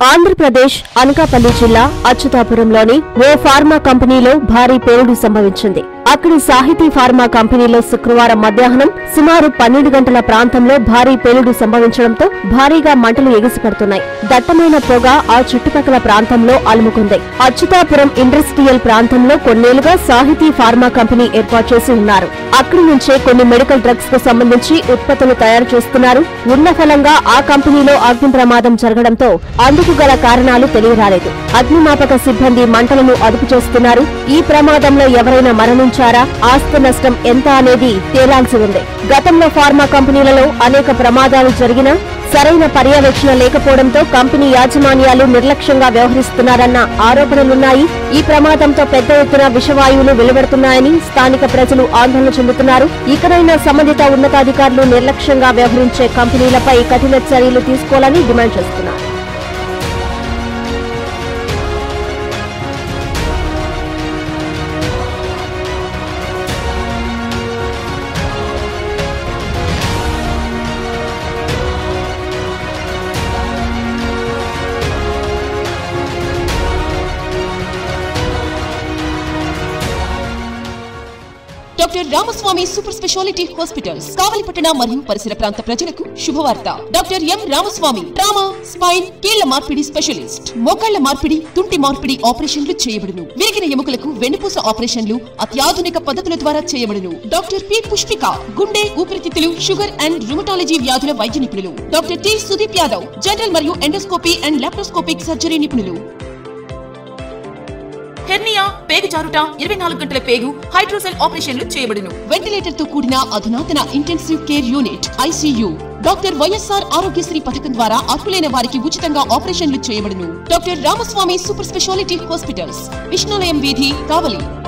ఆంధ్రప్రదేశ్ అనకాపల్లి జిల్లా అచ్యుతాపురంలోని ఓ ఫార్మా కంపెనీలో భారీ పేలుడు సంభవించింది అక్కడి సాహితీ ఫార్మా కంపెనీలో శుక్రవారం మధ్యాహ్నం సుమారు పన్నెండు గంటల ప్రాంతంలో భారీ పేలుడు సంభవించడంతో భారీగా మంటలు ఎగిసిపడుతున్నాయి దట్టమైన పొగ ఆ చుట్టుపక్కల ప్రాంతంలో అలుముకుంది అచ్యుతాపురం ఇండస్ట్రియల్ ప్రాంతంలో కొన్నేళ్లుగా సాహితీ ఫార్మా కంపెనీ ఏర్పాటు చేసి ఉన్నారు అక్కడి నుంచే కొన్ని మెడికల్ డ్రగ్స్ కు సంబంధించి ఉత్పత్తులు తయారు చేస్తున్నారు ఉన్న ఫలంగా ఆ కంపెనీలో అగ్ని ప్రమాదం జరగడంతో అందుకు గల కారణాలు తెలియరాలేదు అగ్నిమాపక సిబ్బంది మంటలను అదుపు చేస్తున్నారు ఈ ప్రమాదంలో ఎవరైనా మరణించారా ఆస్తి నష్టం ఎంత అనేది తేలాల్సి ఉంది గతంలో ఫార్మా కంపెనీలలో అనేక ప్రమాదాలు జరిగినా సరైన పర్యవేక్షణ లేకపోవడంతో కంపెనీ యాజమాన్యాలు నిర్లక్ష్యంగా వ్యవహరిస్తున్నారన్న ఆరోపణలున్నాయి ఈ ప్రమాదంతో పెద్ద ఎత్తున విషవాయువులు వెలువడుతున్నాయని స్థానిక ప్రజలు ఆందోళన చెందుతున్నారు ఇకనైనా సంబంధిత ఉన్నతాధికారులు నిర్లక్ష్యంగా వ్యవహరించే కంపెనీలపై కఠిన చర్యలు తీసుకోవాలని డిమాండ్ చేస్తున్నారు doctor Ramaswamy super speciality hospitals కావలిపట్టణ మరియు పరిసర ప్రాంత ప్రజలకు శుభవార్త doctor M Ramaswamy trauma spine కీళ్ల మార్పిడి స్పెషలిస్ట్ మోకాళ్ల మార్పిడి తుంటి మార్పిడి ఆపరేషన్లు చేయబడును విరిగిన ఎముకలకు వెన్నుపూస ఆపరేషన్లు అత్యాధునిక పద్ధతుల ద్వారా చేయబడును డాక్టర్ పి పుష్పిక గుండె ఊపిరితిత్తులు షుగర్ అండ్ రుమటాలజీ వ్యాధుల వైద్య నిపుణులు doctor T Sudeep Yadav general మరియు ఎండోస్కోపీ అండ్ లాప్రోస్కోపిక్ సర్జరీ నిపుణులు హెర్నియా పేగు జారుట ఇరవై నాలుగు గంటల పేగు హైడ్రోసెల్ ఆపరేషన్లు చేయబడును వెంటిలేటర్ తో కూడిన అధునాతన intensive care unit ICU doctor YSR Aarogyasri పథకం ద్వారా అర్హులైన వారికి ఉచితంగా ఆపరేషన్లు చేయబడును doctor Ramaswamy super speciality hospitals విష్ణులయం వీధి కావలి